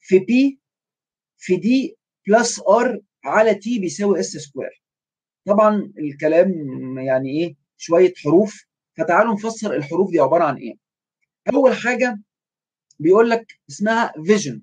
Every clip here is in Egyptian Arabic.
في بي في دي بلس ار على تي بيساوي اس سكوير طبعا الكلام يعني ايه شويه حروف فتعالوا نفسر الحروف دي عباره عن ايه اول حاجه بيقول لك اسمها فيجن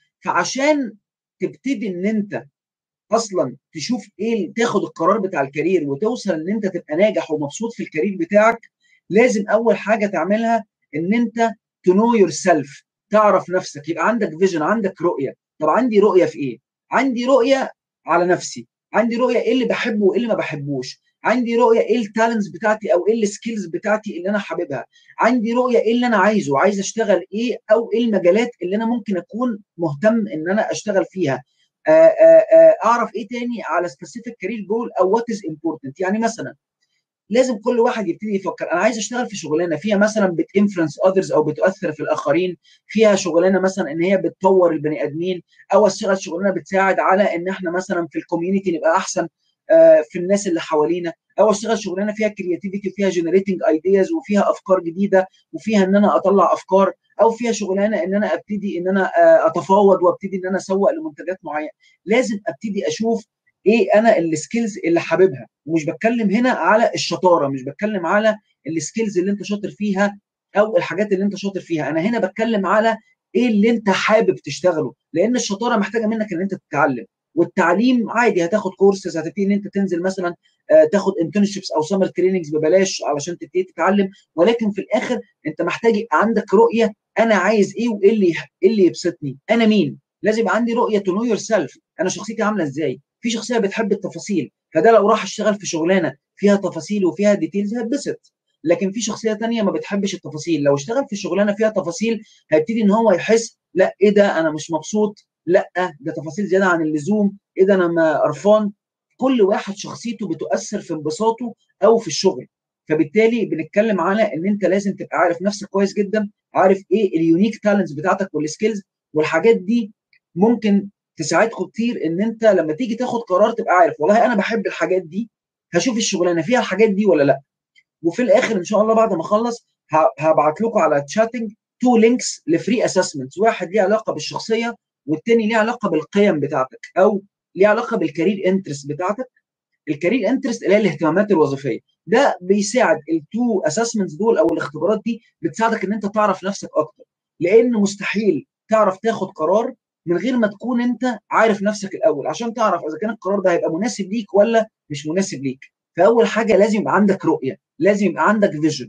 فعشان تبتدي ان انت اصلا تشوف ايه تاخد القرار بتاع الكارير وتوصل ان انت تبقى ناجح ومبسوط في الكارير بتاعك لازم اول حاجه تعملها ان انت تنو يور سيلف تعرف نفسك يبقى عندك فيجن عندك رؤيه طب عندي رؤيه في ايه عندي رؤيه على نفسي عندي رؤيه ايه اللي بحبه وايه اللي ما بحبوش عندي رؤيه ايه التالنتس بتاعتي او ايه السكيلز بتاعتي اللي انا حاببها عندي رؤيه ايه اللي انا عايزه عايز اشتغل ايه او ايه المجالات اللي انا ممكن اكون مهتم ان انا اشتغل فيها آآ آآ اعرف ايه تاني على سبيسيفيك كارير جول او وات از امبورتنت يعني مثلا لازم كل واحد يبتدي يفكر انا عايز اشتغل في شغلانه فيها مثلا بتنفلونس اذرز او بتؤثر في الاخرين فيها شغلانه مثلا ان هي بتطور البني ادمين او اشتغل شغلانه بتساعد على ان احنا مثلا في الكوميونتي نبقى احسن في الناس اللي حوالينا او اشتغل شغلانه فيها كرياتيفيتي وفيها جنريتنج ايدياز وفيها افكار جديده وفيها ان انا اطلع افكار او فيها شغلانه ان انا ابتدي ان انا اتفاوض وابتدي ان انا اسوق لمنتجات معينه لازم ابتدي اشوف ايه انا السكيلز اللي حاببها ومش بتكلم هنا على الشطاره مش بتكلم على السكيلز اللي انت شاطر فيها او الحاجات اللي انت شاطر فيها انا هنا بتكلم على ايه اللي انت حابب تشتغله لان الشطاره محتاجه منك ان انت تتعلم والتعليم عادي هتاخد كورسز هتبتدي ان انت تنزل مثلا تاخد انترنشيبس او سمر تريننجز ببلاش علشان تبتدي تتعلم ولكن في الاخر انت محتاج يبقى عندك رؤيه انا عايز ايه وايه اللي ايه اللي يبسطني انا مين لازم يبقى عندي رؤيه تو نو يور سيلف انا شخصيتي عامله ازاي في شخصيه بتحب التفاصيل فده لو راح اشتغل في شغلانه فيها تفاصيل وفيها ديتيلز هيتبسط لكن في شخصيه تانية ما بتحبش التفاصيل لو اشتغل في شغلانه فيها تفاصيل هيبتدي ان هو يحس لا ايه ده انا مش مبسوط لا ده تفاصيل زياده عن اللزوم ايه ده انا ما قرفان كل واحد شخصيته بتؤثر في انبساطه او في الشغل فبالتالي بنتكلم على ان انت لازم تبقى عارف نفسك كويس جدا عارف ايه اليونيك تالنتس بتاعتك والسكيلز والحاجات دي ممكن تساعدكم كتير ان انت لما تيجي تاخد قرار تبقى عارف والله انا بحب الحاجات دي هشوف الشغلانه فيها الحاجات دي ولا لا وفي الاخر ان شاء الله بعد ما اخلص هبعت لكم على تشاتنج تو لينكس لفري اسسمنتس واحد ليه علاقه بالشخصيه والتاني ليه علاقه بالقيم بتاعتك او ليه علاقه بالكارير انترست بتاعتك الكارير انترست اللي هي الاهتمامات الوظيفيه ده بيساعد التو اسسمنتس دول او الاختبارات دي بتساعدك ان انت تعرف نفسك اكتر لان مستحيل تعرف تاخد قرار من غير ما تكون انت عارف نفسك الاول عشان تعرف اذا كان القرار ده هيبقى مناسب ليك ولا مش مناسب ليك فاول حاجه لازم يبقى عندك رؤيه لازم يبقى عندك فيجن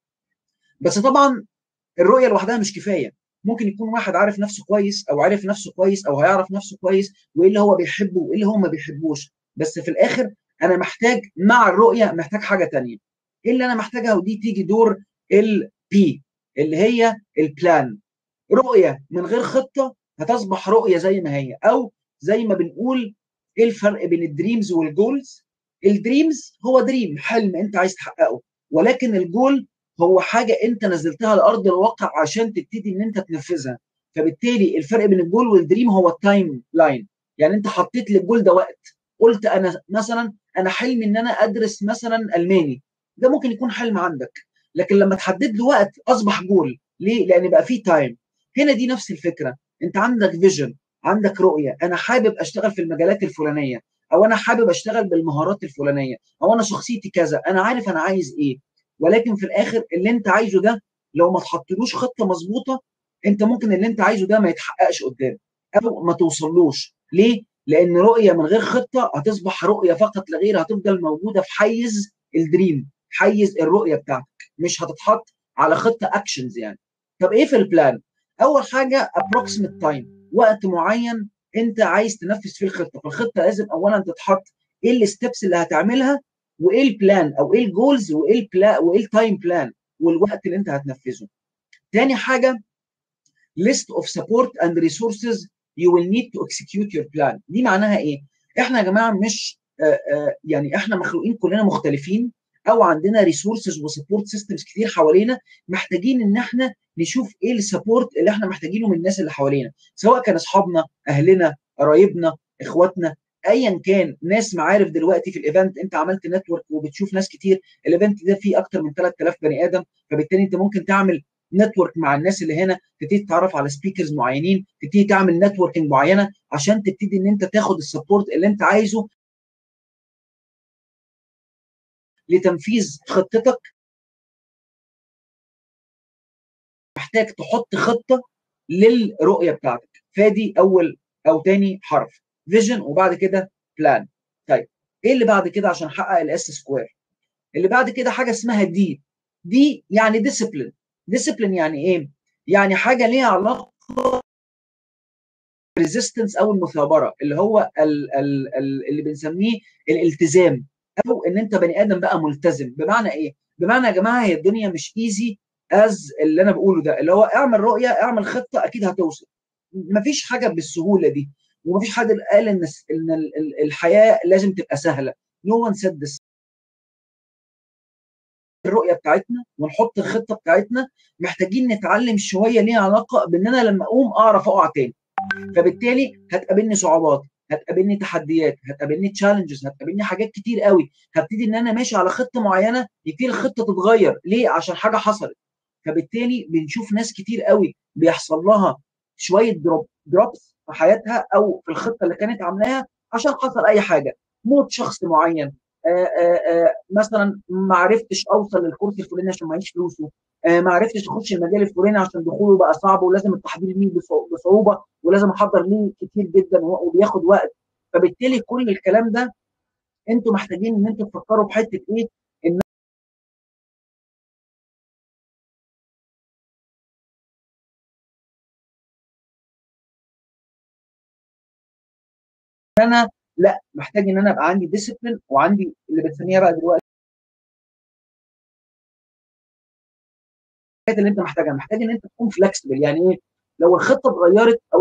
بس طبعا الرؤيه لوحدها مش كفايه ممكن يكون واحد عارف نفسه كويس او عارف نفسه كويس او هيعرف نفسه كويس وايه اللي هو بيحبه وايه اللي هو ما بيحبوش بس في الاخر انا محتاج مع الرؤيه محتاج حاجه تانية ايه اللي انا محتاجها ودي تيجي دور البي اللي هي البلان رؤيه من غير خطه هتصبح رؤيه زي ما هي او زي ما بنقول ايه الفرق بين الدريمز والجولز الدريمز هو دريم حلم انت عايز تحققه ولكن الجول هو حاجه انت نزلتها لارض الواقع عشان تبتدي ان انت تنفذها فبالتالي الفرق بين الجول والدريم هو التايم لاين يعني انت حطيت للجول ده وقت قلت انا مثلا انا حلمي ان انا ادرس مثلا الماني ده ممكن يكون حلم عندك لكن لما تحدد له وقت اصبح جول ليه لان بقى فيه تايم هنا دي نفس الفكره انت عندك فيجن عندك رؤيه انا حابب اشتغل في المجالات الفلانيه او انا حابب اشتغل بالمهارات الفلانيه او انا شخصيتي كذا انا عارف انا عايز ايه ولكن في الاخر اللي انت عايزه ده لو ما تحطلوش خطه مظبوطه انت ممكن اللي انت عايزه ده ما يتحققش قدام او ما توصلوش ليه لان رؤيه من غير خطه هتصبح رؤيه فقط لا غير هتفضل موجوده في حيز الدريم حيز الرؤيه بتاعتك مش هتتحط على خطه اكشنز يعني طب ايه في البلان اول حاجه ابروكسيمت تايم وقت معين انت عايز تنفذ فيه الخطه فالخطه لازم اولا تتحط ايه الستبس اللي هتعملها وايه البلان او ايه الجولز وايه البلان وايه التايم بلان والوقت اللي انت هتنفذه تاني حاجه list of support and resources you will need to execute your plan دي معناها ايه احنا يا جماعه مش آآ آآ يعني احنا مخلوقين كلنا مختلفين او عندنا ريسورسز وسبورت سيستمز كتير حوالينا محتاجين ان احنا نشوف ايه السبورت اللي احنا محتاجينه من الناس اللي حوالينا سواء كان اصحابنا اهلنا قرايبنا اخواتنا ايا كان ناس معارف دلوقتي في الايفنت انت عملت نتورك وبتشوف ناس كتير الايفنت ده فيه اكتر من 3000 بني ادم فبالتالي انت ممكن تعمل نتورك مع الناس اللي هنا تبتدي تتعرف على سبيكرز معينين تبتدي تعمل نتوركينج معينه عشان تبتدي ان انت تاخد السبورت اللي انت عايزه لتنفيذ خطتك محتاج تحط خطه للرؤيه بتاعتك فادي اول او تاني حرف فيجن وبعد كده بلان طيب ايه اللي بعد كده عشان احقق الاس سكوير اللي بعد كده حاجه اسمها دي دي يعني ديسيبلين ديسيبلين يعني ايه يعني حاجه ليها علاقه ريزيستنس او المثابره اللي هو ال ال ال اللي بنسميه الالتزام او ان انت بني ادم بقى ملتزم بمعنى ايه بمعنى يا جماعه هي الدنيا مش ايزي از اللي انا بقوله ده اللي هو اعمل رؤيه اعمل خطه اكيد هتوصل مفيش حاجه بالسهوله دي ومفيش حد قال ان ان الحياه لازم تبقى سهله نو ون سيد ذس الرؤيه بتاعتنا ونحط الخطه بتاعتنا محتاجين نتعلم شويه ليها علاقه بان انا لما اقوم اعرف اقع تاني فبالتالي هتقابلني صعوبات هتقابلني تحديات هتقابلني تشالنجز هتقابلني حاجات كتير قوي هبتدي ان انا ماشي على خطه معينه يبتدي الخطه تتغير ليه عشان حاجه حصلت فبالتالي بنشوف ناس كتير قوي بيحصل لها شويه دروب دروبس في حياتها او في الخطه اللي كانت عاملاها عشان حصل اي حاجه موت شخص معين آآ آآ مثلا ما عرفتش اوصل للكورس الفلاني عشان معيش فلوسه ما عرفتش اخش المجال الفلاني عشان دخوله بقى صعب ولازم التحضير ليه بصعوبه ولازم احضر ليه كتير جدا وبياخد وقت فبالتالي كل الكلام ده انتوا محتاجين ان انتوا تفكروا في حته ايه ان انا لا محتاج ان انا ابقى عندي ديسيبلين وعندي اللي بنسميها بقى دلوقتي الحاجات اللي انت محتاجها محتاج ان انت تكون فلكسبل يعني ايه لو الخطه اتغيرت او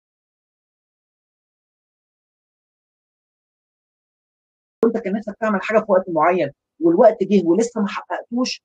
انت كان نفسك تعمل حاجه في وقت معين والوقت جه ولسه ما حققتوش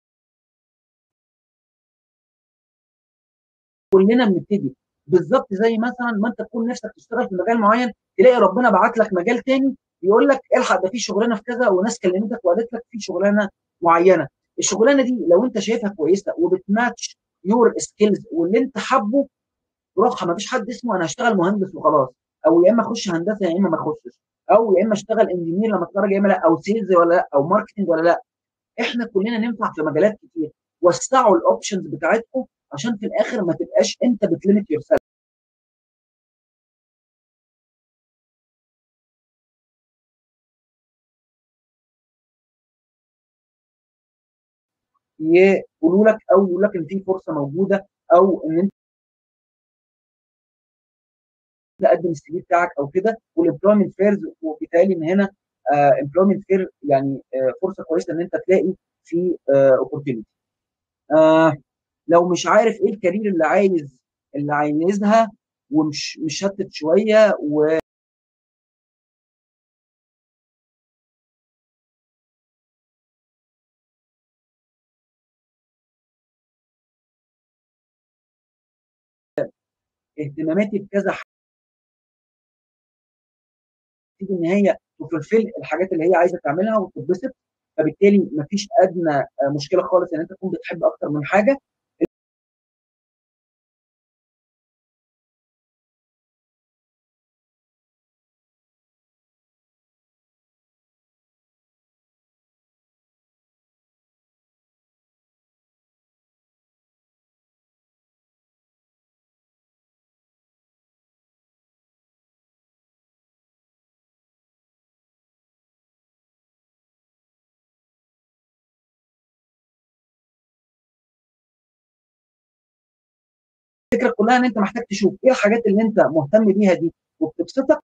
كلنا بنبتدي بالظبط زي مثلا ما انت تكون نفسك تشتغل في مجال معين تلاقي ربنا بعت لك مجال تاني يقول لك الحق ده في شغلانه في كذا وناس كلمتك وقالت لك في شغلانه معينه الشغلانه دي لو انت شايفها كويسه وبتماتش يور سكيلز واللي انت حابه روحها ما فيش حد اسمه انا هشتغل مهندس وخلاص او يا اما اخش هندسه يا اما ما اخشش او يا اما اشتغل انجينير لما اتخرج يا اما لا او سيلز ولا لا او ماركتنج ولا لا احنا كلنا ننفع في مجالات كتير وسعوا الاوبشنز بتاعتكم عشان في الاخر ما تبقاش انت بتليمت يور سيلف يقولوا لك او يقول لك ان في فرصه موجوده او ان انت تقدم السي في بتاعك او كده والامبلويمنت فيرز وبالتالي ان هنا امبلويمنت فير يعني آه فرصه كويسه ان انت تلاقي في اوبورتيونيتي آه لو مش عارف ايه الكارير اللي عايز اللي عايزها ومش مشتت شويه و اهتماماتي بكذا حاجه تيجي ان هي تفلفل الحاجات اللي هي عايزه تعملها وتتبسط فبالتالي مفيش ادنى مشكله خالص ان انت تكون بتحب اكتر من حاجه الفكره كلها ان انت محتاج تشوف ايه الحاجات اللي انت مهتم بيها دي وبتبسطك